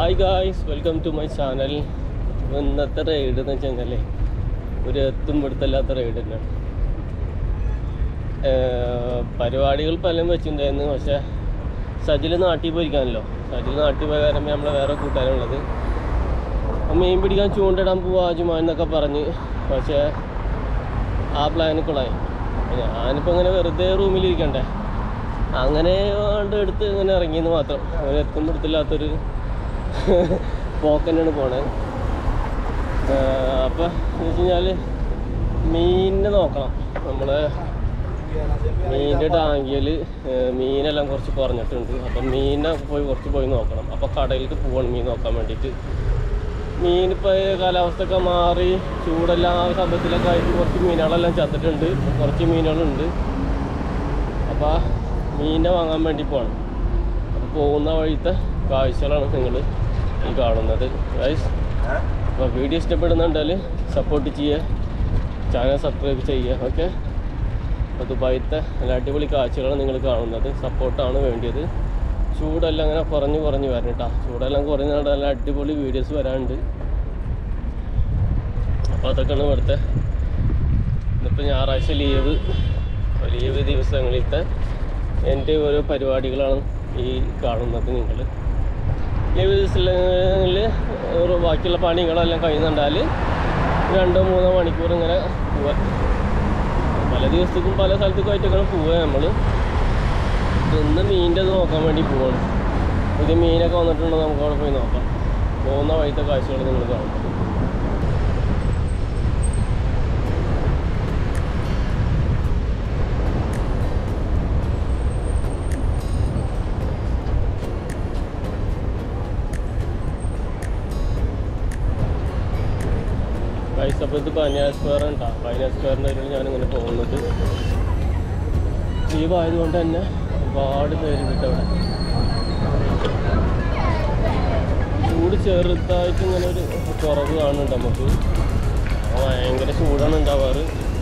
Hi guys welcome to my channel ഇന്നത്തെ ride എന്ന് വെച്ച് കഴിഞ്ഞാൽ ഒരു എത്തും പിടുത്തല്ലാത്ത റൈഡ് തന്നെയാണ് ഏർ പരിപാടികൾ പലതും വെച്ചിട്ടുണ്ടായിരുന്നു പക്ഷേ സജിൽ നാട്ടിൽ പോയിരിക്കാനല്ലോ സജിൽ നാട്ടിൽ പോയ കാരണം നമ്മളെ വേറെ കൂട്ടാനുള്ളത് അപ്പം മീൻ പിടിക്കാൻ ചൂണ്ടിടാൻ പോവാ അജുമാൻ എന്നൊക്കെ പറഞ്ഞ് പക്ഷേ ആ പ്ലാന് കുളായി അപ്പോൾ ഞാനിപ്പോൾ ഇങ്ങനെ വെറുതെ റൂമിലിരിക്കണ്ടേ അങ്ങനെ കൊണ്ട് എടുത്ത് ഇങ്ങനെ ഇറങ്ങിയെന്ന് മാത്രം ഒരു എത്തും പിടുത്തില്ലാത്തൊരു പോക്കന്നെയാണ് പോണത് അപ്പം എന്ന് വെച്ച് കഴിഞ്ഞാൽ മീനിനെ നോക്കണം നമ്മൾ മീനിൻ്റെ ടാങ്കിയിൽ മീനെല്ലാം കുറച്ച് കുറഞ്ഞിട്ടുണ്ട് അപ്പം മീനെ പോയി കുറച്ച് പോയി നോക്കണം അപ്പോൾ കടയിലേക്ക് പോകണം മീൻ നോക്കാൻ വേണ്ടിയിട്ട് മീൻ ഇപ്പോൾ കാലാവസ്ഥയൊക്കെ മാറി ചൂടെല്ലാം ആ സമയത്തിലൊക്കെ ആയിട്ട് കുറച്ച് മീനുകളെല്ലാം ചത്തിട്ടുണ്ട് കുറച്ച് മീനുകളുണ്ട് അപ്പോൾ മീനിനെ വാങ്ങാൻ വേണ്ടി പോകണം അപ്പോൾ പോകുന്ന വഴിത്തെ കാഴ്ചകളാണ് നിങ്ങൾ ഈ കാണുന്നത് ഗൈസ് അപ്പോൾ വീഡിയോ ഇഷ്ടപ്പെടുന്നുണ്ടെങ്കിൽ സപ്പോർട്ട് ചെയ്യുക ചാനൽ സബ്സ്ക്രൈബ് ചെയ്യുക ഓക്കെ അപ്പോൾ ദുബായിത്തെ നല്ല അടിപൊളി കാഴ്ചകളാണ് നിങ്ങൾ കാണുന്നത് സപ്പോർട്ടാണ് വേണ്ടിയത് ചൂടെല്ലാം അങ്ങനെ കുറഞ്ഞ് കുറഞ്ഞ് വരണം കേട്ടോ ചൂടെല്ലാം കുറഞ്ഞ് നട നല്ല അടിപൊളി വീഡിയോസ് വരാനുണ്ട് അപ്പോൾ അതൊക്കെയാണ് ഇവിടുത്തെ ഇന്നിപ്പോൾ ഞായറാഴ്ച ലീവ് ലീവ് ദിവസങ്ങളിലത്തെ എൻ്റെ ഓരോ പരിപാടികളാണ് ഈ കാണുന്നത് നിങ്ങൾ ലീവ് ദിവസങ്ങളിൽ ബാക്കിയുള്ള പണികളെല്ലാം കഴിയുന്നുണ്ടാൽ രണ്ടോ മൂന്നോ മണിക്കൂർ ഇങ്ങനെ പോവാൻ പല ദിവസത്തേക്കും പല സ്ഥലത്തേക്കും ആയിട്ടൊക്കെയാണ് പോവുക നമ്മൾ ഇന്ന് മീനിൻ്റെ ഇത് നോക്കാൻ വേണ്ടി പോവാണ് പുതിയ മീനൊക്കെ വന്നിട്ടുണ്ടോ നമുക്ക് അവിടെ പോയി നോക്കാം പോകുന്ന വഴിത്തെ കാഴ്ചകൾ നിങ്ങൾ കാണും ഗൈസ് അപ്പോൾ ഇത് പനിയാ സ്ക്വയർ ഉണ്ടാ പനിയാ സ്ക്വയറിൻ്റെ അതിലാണ് ഞാനിങ്ങനെ പോകുന്നത് ലീവ് ആയതുകൊണ്ട് തന്നെ ഒരുപാട് പേരുണ്ട് അവിടെ ചൂട് ചെറുതായിട്ട് ഇങ്ങനെ ഒരു കുറവ് കാണുന്നുണ്ട് നമുക്ക് അപ്പോൾ ഭയങ്കര ചൂടാണ് ഉണ്ടാവാറ്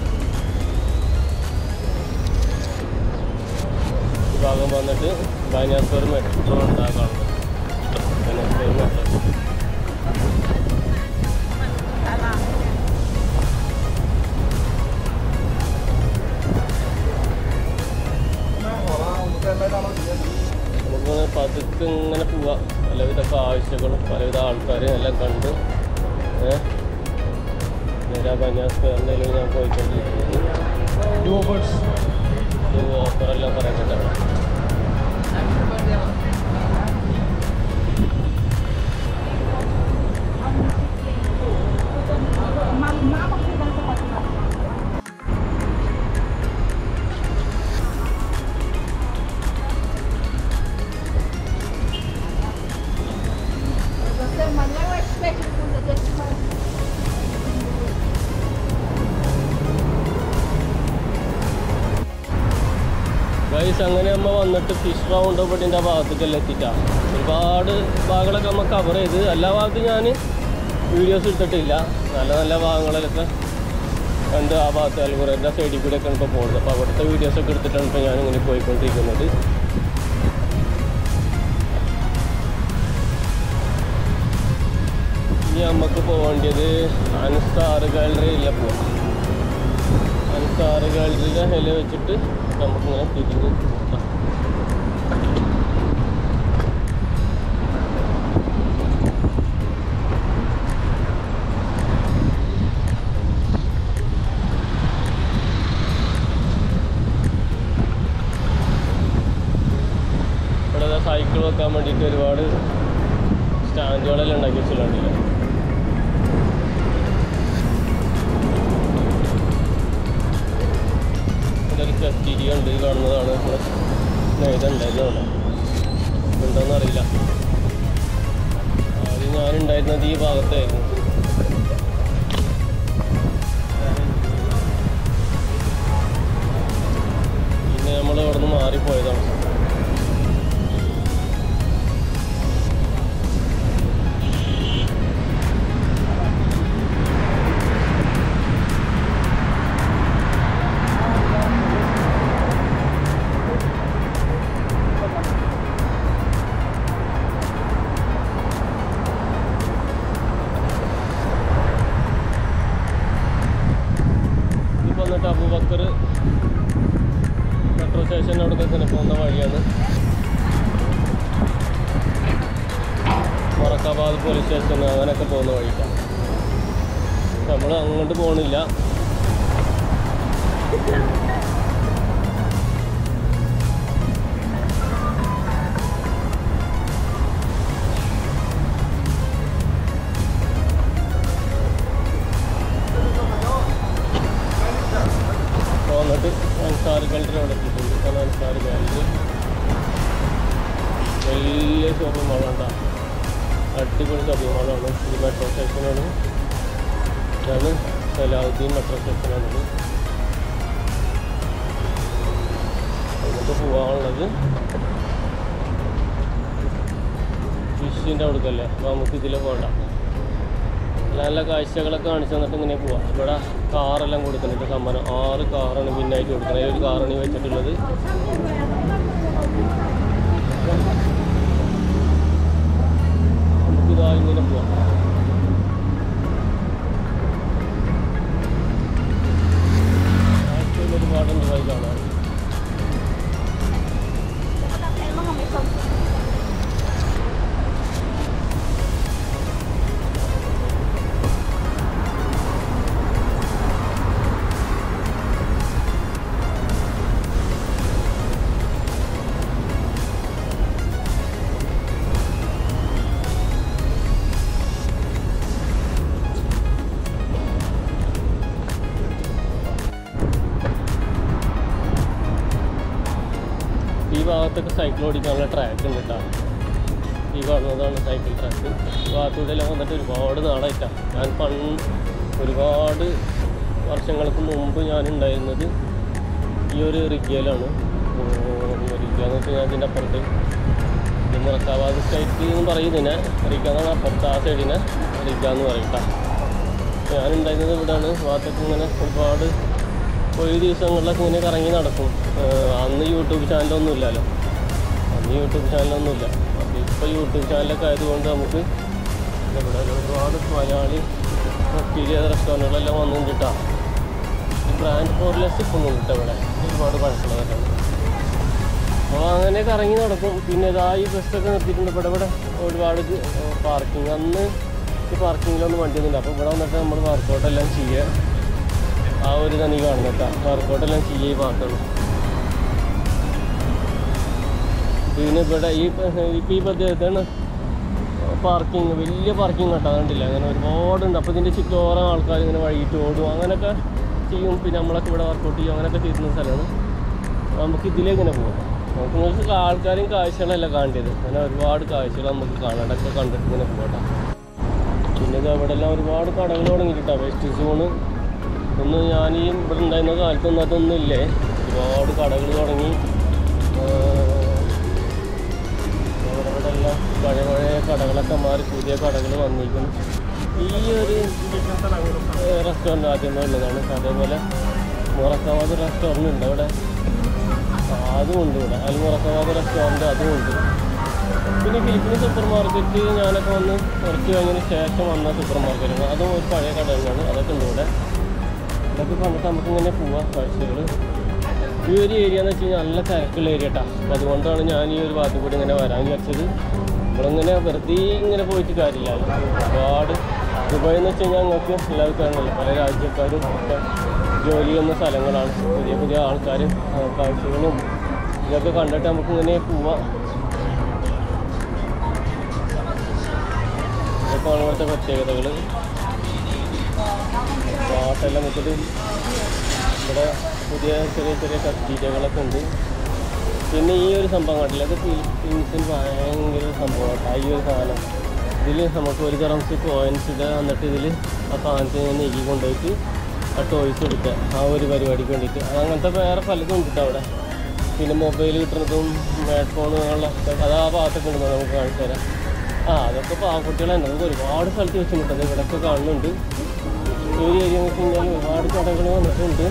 ഈ ഭാഗം വന്നിട്ട് ബൈനാസ്കർ മെട്രോ ഉണ്ടാകാൻ കാണുന്നത് ബൈനാസ്കർ മെട്രോ നമുക്കിങ്ങനെ പതുക്കെ ഇങ്ങനെ പോവാം പലവിധ കാഴ്ചകളും പലവിധ ആൾക്കാരെയും എല്ലാം കണ്ട് ഏഹ് നേരെ കന്യാസ്കറിൻ്റെ ഞാൻ പോയിക്കൊണ്ടിരിക്കുന്നത് ഇത് ഓഫറെല്ലാം പറയുന്നുണ്ടാണ് Você mano, eu respeito tudo desse mano. Guys അങ്ങനെ അമ്മ വന്നിട്ട് ഫിഷ് റൗണ്ട് ബോട്ടിൻ്റെ ആ ഭാഗത്തേക്കെല്ലാം എത്തിയിട്ടാ ഒരുപാട് ഭാഗങ്ങളൊക്കെ അമ്മ കവർ ചെയ്ത് എല്ലാ ഭാഗത്തും ഞാൻ വീഡിയോസ് എടുത്തിട്ടില്ല നല്ല നല്ല ഭാഗങ്ങളിലൊക്കെ കണ്ട് ആ ഭാഗത്ത് അൽഗുറേൻ്റെ സൈഡിൽ കൂടെ ഒക്കെ ഇപ്പോൾ പോകുന്നത് അപ്പോൾ അവിടുത്തെ വീഡിയോസൊക്കെ എടുത്തിട്ടാണ് ഇപ്പോൾ ഞാൻ ഇങ്ങനെ പോയിക്കൊണ്ടിരിക്കുന്നത് ഇനി നമുക്ക് പോകേണ്ടത് അൻസാർ ഗാലറിയില്ല പോവാം അൻസാർ ഗാലറിയിലെ ഹെല വെച്ചിട്ട് നമുക്കിങ്ങനെ തിരിഞ്ഞ് പോകാം ഇവിടെ സൈക്കിൾ വെക്കാൻ വേണ്ടിയിട്ട് ഒരുപാട് സ്റ്റാൻഡുകളെല്ലാം ഉണ്ടാക്കി വെച്ചിട്ടുണ്ടല്ലോ ഇവിടെ ഒരു കത്തിരിയ ഉണ്ട് ഈ കാണുന്നതാണ് നമ്മുടെ നെയ്തുണ്ടായിരുന്നു അവിടെ ഉണ്ടോയെന്ന് അറിയില്ല ആദ്യം ഞാനുണ്ടായിരുന്നത് ഈ ഭാഗത്തായിരുന്നു പിന്നെ നമ്മൾ അവിടെ നിന്ന് മാറിപ്പോയതാണ് ഹൈദരാബാദ് പോലീസ് സ്റ്റേഷൻ അങ്ങനെയൊക്കെ പോകുന്ന വഴിക്കാണ് നമ്മൾ അങ്ങോട്ട് പോകണില്ല വന്നിട്ട് അൻസാർ ഗാലറി അവിടെ എത്തിയിട്ടുണ്ട് അതാണ് അൻസാർ ഗാലറി വലിയ ഷോപ്പിംഗ് മാളാണ് അടിപൊളി ഷോപ്പിംഗ് മാളാണ് ഇത് മെട്രോ സ്റ്റേഷനാണ് ഇതാണ് സലാഹുദ്ദീൻ മെട്രോ സ്റ്റേഷനാണിത് നമുക്ക് പോകാനുള്ളത് ഫിഷിൻ്റെ അവിടേക്കല്ലേ അപ്പോൾ നമുക്ക് ഇതിൽ പോകണ്ട നല്ല നല്ല കാഴ്ചകളൊക്കെ കാണിച്ചു തന്നിട്ട് ഇങ്ങനെ പോവാം ഇവിടെ കാറെല്ലാം കൊടുക്കുന്നുണ്ട് സമ്മാനം ആറ് കാറാണ് പിന്നായിട്ട് കൊടുക്കുന്നത് അതിൽ ഒരു കാറാണ് ഈ വെച്ചിട്ടുള്ളത് നമുക്കിതാ ഇങ്ങനെ പോവാം കാഴ്ചകൾ ഒരുപാടുണ്ട് വഴി കാണാൻ Emang kami satu. ഈ ഭാഗത്തൊക്കെ സൈക്കിൾ ഓടിക്കാനുള്ള ട്രാക്ക് ഉണ്ട് കേട്ടോ ഈ കാണുന്നതാണ് സൈക്കിൾ ട്രാക്ക് ഈ ഭാഗത്തൂടെ എല്ലാം വന്നിട്ട് ഒരുപാട് നാളായിട്ടാണ് ഞാൻ പണ്ട് ഒരുപാട് വർഷങ്ങൾക്ക് മുമ്പ് ഞാൻ ഉണ്ടായിരുന്നത് ഈ ഒരു റിഗ്യയിലാണ് റിഗ്യ എന്ന് വെച്ച് കഴിഞ്ഞാൽ ഇതിൻ്റെ അപ്പുറത്ത് ഇത് മുറക്കാവാദ് സ്റ്റേറ്റ് എന്ന് പറയുന്നതിനെ റിഗ്യ എന്നാണ് അപ്പുറത്ത് ആ സൈഡിനെ റിഗ്യ എന്ന് പറയും കേട്ടോ ഞാൻ ഉണ്ടായിരുന്നത് ഇവിടെയാണ് ഭാഗത്തൊക്കെ ഇങ്ങനെ ഒരുപാട് ഒരു ദിവസങ്ങളിലൊക്കെ ഇങ്ങനെ കറങ്ങി നടക്കും ഏഹ് അന്ന് യൂട്യൂബ് ചാനലൊന്നും ഇല്ലല്ലോ അന്ന് യൂട്യൂബ് ചാനലൊന്നുമില്ല അപ്പോൾ ഇപ്പോൾ യൂട്യൂബ് ചാനലൊക്കെ ആയതുകൊണ്ട് നമുക്ക് ഇവിടെ ഒരുപാട് മലയാളി ഓസ്ട്രേലിയ റെസ്റ്റോറൻറ്റുകളെല്ലാം വന്നിട്ടാ ഈ ബ്രാൻഡ് ഫോർലെസ് ഇപ്പം ഉണ്ട് ഇവിടെ ഒരുപാട് പഴക്കമുള്ളതൊക്കെ ഉണ്ട് അപ്പോൾ അങ്ങനെ കറങ്ങി നടക്കും പിന്നെ ഇതാ ഈ ബസ്സൊക്കെ നിർത്തിയിട്ടുണ്ട് ഇവിടെ ഇവിടെ ഒരുപാട് പാർക്കിംഗ് അന്ന് ഈ പാർക്കിങ്ങിലൊന്നും വണ്ടിയൊന്നുമില്ല അപ്പോൾ ഇവിടെ വന്നിട്ട് നമ്മൾ വർക്കൗട്ടെല്ലാം ചെയ്യുക ആ ഒരു തനി കാണുന്നിട്ടാ വർക്കൗട്ടെല്ലാം ചെയ്യുക ഈ ഭാഗത്തുള്ളൂ പിന്നെ ഇവിടെ ഈ ഇപ്പം ഈ പദ്ധതിയാണ് പാർക്കിംഗ് വലിയ പാർക്കിംഗ് കേട്ടോ കണ്ടില്ല അങ്ങനെ ഒരുപാടുണ്ട് അപ്പോൾ ഇതിൻ്റെ ചുറ്റോറം ആൾക്കാർ ഇങ്ങനെ വഴിയിട്ട് ഓടും അങ്ങനെയൊക്കെ ചെയ്യും പിന്നെ നമ്മളൊക്കെ ഇവിടെ വർക്കൗട്ട് ചെയ്യും അങ്ങനെയൊക്കെ ചെയ്യുന്ന സ്ഥലമാണ് നമുക്ക് ഇതിലേക്കിങ്ങനെ പോകാം നമുക്ക് കുറച്ച് ആൾക്കാരും കാഴ്ചകളല്ല കാണേണ്ടത് അങ്ങനെ ഒരുപാട് കാഴ്ചകൾ നമുക്ക് കാണാനൊക്കെ കണ്ടിട്ട് ഇങ്ങനെ പോകട്ടെ പിന്നെ ഇത് അവിടെ എല്ലാം ഒരുപാട് കടകൾ തുടങ്ങിയിട്ടാണ് വെസ്റ്റ് സോണ് ഒന്ന് ഞാൻ ഈ ഇവിടെ ഉണ്ടായിരുന്ന കാലത്തൊന്നും അതൊന്നും ഇല്ലേ ഒരുപാട് കടകൾ തുടങ്ങി അവിടെ ഇവിടെ എല്ലാം പഴയ പഴയ കടകളൊക്കെ മാറി പുതിയ കടകൾ വന്നിരിക്കുന്നു ഈ ഒരു റെസ്റ്റോറൻറ്റ് ആദ്യമേ ഉള്ളതാണ് അതേപോലെ മുറക്കാവാത് റെസ്റ്റോറൻറ്റ് ഉണ്ട് അവിടെ ആ, അതും ഉണ്ട് ഇവിടെ അൽ മുറക്കാവാത് റെസ്റ്റോറൻറ്റ് അതും ഉണ്ട് പിന്നെ ഫിലിപ്പിന് സൂപ്പർ മാർക്കറ്റ് ഞാനൊക്കെ വന്ന് കുറച്ച് കഴിഞ്ഞതിന് ശേഷം വന്ന സൂപ്പർ മാർക്കറ്റാണ് അതും ഒരു പഴയ കടകളാണ് അതൊക്കെ ഉണ്ട് ഇവിടെ ഇതൊക്കെ കണ്ടിട്ട് നമുക്ക് ഇങ്ങനെ പോവാം കാഴ്ചകൾ ഈ ഒരു ഏരിയ എന്ന് വെച്ച് കഴിഞ്ഞാൽ നല്ല തിരക്കുള്ള ഏരിയ കേട്ടോ അപ്പോൾ അതുകൊണ്ടാണ് ഞാൻ ഈ ഒരു ഭാഗത്ത് കൂടി ഇങ്ങനെ വരാൻ വിചാരിച്ചത് നമ്മളിങ്ങനെ വെറുതെ ഇങ്ങനെ പോയിട്ട് കാര്യമില്ല ഒരുപാട് ദുബായ് എന്ന് വെച്ച് കഴിഞ്ഞാൽ ഞങ്ങൾക്ക് എല്ലാവർക്കും അറിയില്ല പല രാജ്യക്കാരും ഒക്കെ ജോലി ചെയ്യുന്ന സ്ഥലങ്ങളാണ് പുതിയ പുതിയ ആൾക്കാരും ആ, കാഴ്ചകളും ഇതൊക്കെ കണ്ടിട്ട് നമുക്ക് ഇങ്ങനെ പോവാം ഇതൊക്കെയാണ് ഇവിടുത്തെ പ്രത്യേകതകൾ പാട്ടെല്ലാം വെച്ചിട്ട് ഇവിടെ പുതിയ ചെറിയ ചെറിയ കസ്റ്റീജകളൊക്കെ ഉണ്ട് പിന്നെ ഈ ഒരു സംഭവം കണ്ടില്ല അത് ഫിലിപ്പീൻസിൽ ഭയങ്കര സംഭവമാണ് ഈ ഒരു സാധനം ഇതിൽ നമുക്ക് ഒരു തറംസ് കോയിൻസ് ഇടുക എന്നിട്ട് ഇതിൽ ആ സാധനത്തിന് ഞാൻ നീക്കി കൊണ്ടുപോയിട്ട് ആ ടോയ്സ് കൊടുക്കുക ആ ഒരു പരിപാടിക്ക് വേണ്ടിയിട്ട് അങ്ങനത്തെ വേറെ പലതും ഉണ്ട് ട്ടോ അവിടെ പിന്നെ മൊബൈൽ കിട്ടുന്നതും സ്മാർട്ട് ഫോണുകളൊക്കെ അത് ആ ഭാഗത്തൊക്കെ ഉണ്ട് നമുക്ക് കാണിച്ചു തരാം ആ അതൊക്കെ പാവക്കുട്ടികൾ തന്നെ നമുക്ക് ഒരുപാട് സ്ഥലത്ത് വെച്ചിട്ടുണ്ട് ഇവിടെയൊക്കെ കാണുന്നുണ്ട് ഈ ഒരു ഏരിയ എന്ന് വെച്ച് കഴിഞ്ഞാൽ ഒരുപാട് കടകൾ വന്നിട്ടുണ്ട്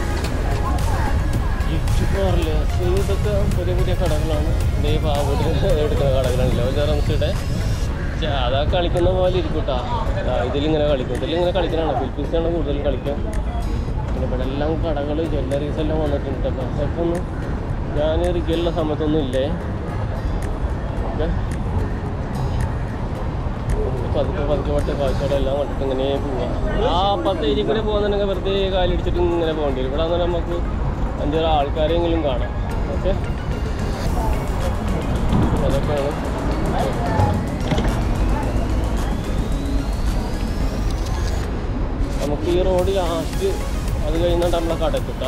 ഗിഫ്റ്റ് പാർലേഴ്സ് ഇതൊക്കെ പുതിയ പുതിയ കടകളാണ് ഇതേ പാവക്കുട്ടി എടുക്കുന്ന കടകളാണല്ലോ ഒരു റംസിയുടെ അതാ കളിക്കുന്ന പോലെ ഇരിക്കും കേട്ടോ ഇതിലിങ്ങനെ കളിക്കും ഇതിലിങ്ങനെ കളിക്കണതാണ് ഫിലിപ്പീൻസാണ് കൂടുതലും കളിക്കുക പിന്നെ ഇവിടെ എല്ലാം കടകൾ ജ്വല്ലറീസ് എല്ലാം വന്നിട്ടുണ്ട് കേട്ടോ അതൊക്കെ ഒന്ന് ഞാൻ റിഗലുള്ള സമയത്തൊന്നും ഇല്ലേ ഓക്കെ പതുക്കെ പതുക്കെ പട്ട് കാഴ്ചകളെല്ലാം കണ്ടിട്ട് ഇങ്ങനെ പോവാം ആ പത്ത് ഏരി കൂടെ പോകുന്നുണ്ടെങ്കിൽ വെറുതെ കാലിടിച്ചിട്ട് ഇങ്ങനെ പോകേണ്ടി വരും ഇവിടെ വന്നാൽ നമുക്ക് അഞ്ചാറ് ആൾക്കാരെങ്കിലും കാണാം ഓക്കെ അതൊക്കെയാണ് നമുക്ക് ഈ റോഡ് ലാസ്റ്റ് അത് കഴിഞ്ഞിട്ട് നമ്മളെ കടക്കിട്ടാ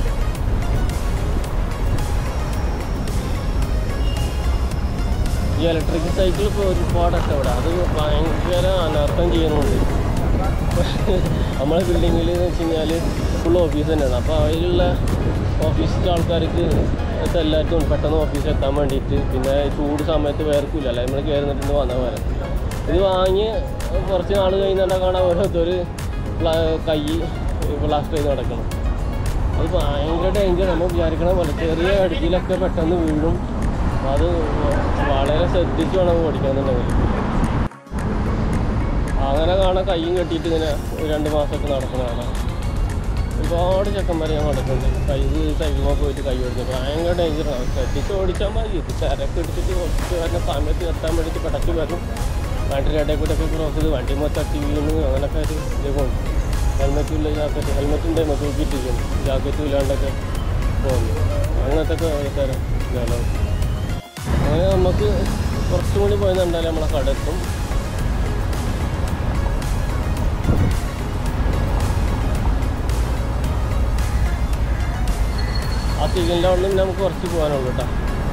ഈ ഇലക്ട്രിക് സൈക്കിൾ ഇപ്പോൾ ഒരുപാടൊക്കെ ഇവിടെ അത് ഭയങ്കര അനർത്ഥം ചെയ്യുന്നുണ്ട് നമ്മളെ ബിൽഡിങ്ങിൽ എന്ന് വെച്ച് കഴിഞ്ഞാൽ ഫുൾ ഓഫീസ് തന്നെയാണ് അപ്പോൾ അതിലുള്ള ഓഫീസിലെ ആൾക്കാർക്ക് ഇത് എല്ലാവർക്കും പെട്ടെന്ന് ഓഫീസിൽ എത്താൻ വേണ്ടിയിട്ട് പിന്നെ ചൂട് സമയത്ത് വേർക്കില്ല അല്ല നമ്മൾ കയറുന്നിട്ടുണ്ട് വന്ന പോലെ ഇത് വാങ്ങി കുറച്ച് നാൾ കഴിഞ്ഞാൽ കാണാൻ ഓരോരുത്തർ കൈ പ്ലാസ്റ്റർ ചെയ്ത് നടക്കണം അത് ഭയങ്കര ഡേഞ്ചർ നമ്മൾ വിചാരിക്കണ പോലെ ചെറിയ അടിച്ചിലൊക്കെ പെട്ടെന്ന് വീഴും അത് വളരെ ശ്രദ്ധിച്ച് വേണം ഓടിക്കണമെന്നുണ്ടെങ്കിൽ അങ്ങനെ കാണാൻ കയ്യും കെട്ടിയിട്ട് ഇങ്ങനെ ഒരു രണ്ട് മാസമൊക്കെ നടക്കുന്ന കാണാം ഒരുപാട് ചെക്കന്മാരെ ഞാൻ നടക്കുന്നുണ്ട് കൈ സൈക്കിളുമ്പോൾ പോയിട്ട് കൈ ഓടിച്ചു ഭയങ്കര ഡേഞ്ചറാണ് ശ്രദ്ധിച്ച് ഓടിച്ചാൽ മതി ഇത് തിരക്ക് എടുത്തിട്ട് കുറച്ച് വരുന്ന സമയത്ത് എത്താൻ വേണ്ടിയിട്ട് പെടച്ച് വരും വണ്ടിയുടെ ഇടയിൽ കൂടെ ഒക്കെ ക്രോസ് ചെയ്ത് വണ്ടി മൊത്തം വീണ് അങ്ങനെയൊക്കെ ഒരു ഇത് പോകും ഹെൽമെറ്റും ഇല്ല ജാക്കറ്റ് ഹെൽമെറ്റ് ഉണ്ടായിരുന്നു തൂക്കിയിട്ടിരിക്കുന്നു ജാക്കറ്റും ഇല്ലാണ്ടൊക്കെ പോകുന്നു അങ്ങനത്തെ ഒക്കെ തരം ഇതാണ് അങ്ങനെ നമുക്ക് കുറച്ചും കൂടി പോയി കണ്ടാൽ നമ്മളെ കട എത്തും ആ സിഗ്നലിൻ്റെ അവിടെ നിന്ന് നമുക്ക് കുറച്ച് പോകാനുള്ളൂ കേട്ടോ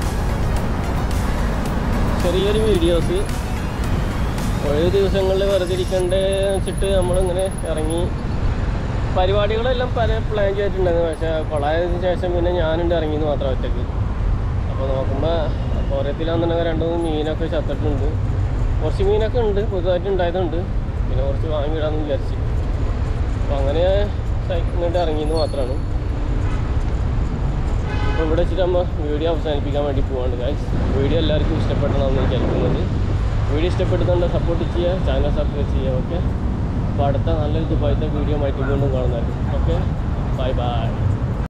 ചെറിയൊരു വീഡിയോസ് ഒഴിവ് ദിവസങ്ങളിൽ വെറുതെ ഇരിക്കണ്ടേ വെച്ചിട്ട് നമ്മളിങ്ങനെ ഇറങ്ങി പരിപാടികളെല്ലാം പല പ്ലാൻ ചെയ്തിട്ടുണ്ടായിരുന്നു പക്ഷേ കൊളായതിനു ശേഷം പിന്നെ ഞാനുണ്ട് ഇറങ്ങിയെന്ന് മാത്രം ഒറ്റയ്ക്ക് അപ്പോൾ നോക്കുമ്പോൾ കോരത്തിലാണെന്നുണ്ടെങ്കിൽ രണ്ട് മൂന്ന് മീനൊക്കെ ചത്തിട്ടുണ്ട് കുറച്ച് മീനൊക്കെ ഉണ്ട് പുതുതായിട്ട് ഉണ്ടായതുണ്ട് പിന്നെ കുറച്ച് വാങ്ങിയിടാമെന്ന് വിചാരിച്ചു അപ്പോൾ അങ്ങനെ സൈക്കിളിട്ട് ഇറങ്ങിയെന്ന് മാത്രമാണ് അപ്പോൾ ഇവിടെ വെച്ചിട്ട് നമ്മൾ വീഡിയോ അവസാനിപ്പിക്കാൻ വേണ്ടി പോവാണ് ഗൈസ് വീഡിയോ എല്ലാവർക്കും ഇഷ്ടപ്പെടണമെന്ന് വിചാരിക്കുന്നത് വീഡിയോ ഇഷ്ടപ്പെടുന്നുണ്ട് സപ്പോർട്ട് ചെയ്യുക ചാനൽ സബ്സ്ക്രൈബ് ചെയ്യുക ഓക്കെ അപ്പോൾ അടുത്ത നല്ലൊരു ദുബായത്തെ വീഡിയോ ആയിട്ട് വീണ്ടും കാണുന്നതായിരിക്കും ഓക്കെ ബൈ ബൈ